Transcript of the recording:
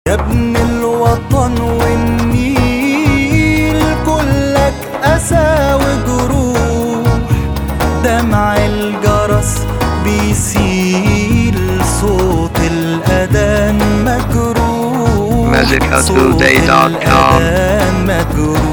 يا ابن الوطن والنيل كلك أسى وجروح دمع الجرس بيسيل صوت الأذان مجروح صوت MagicHouseToday.com. الأذان مجروح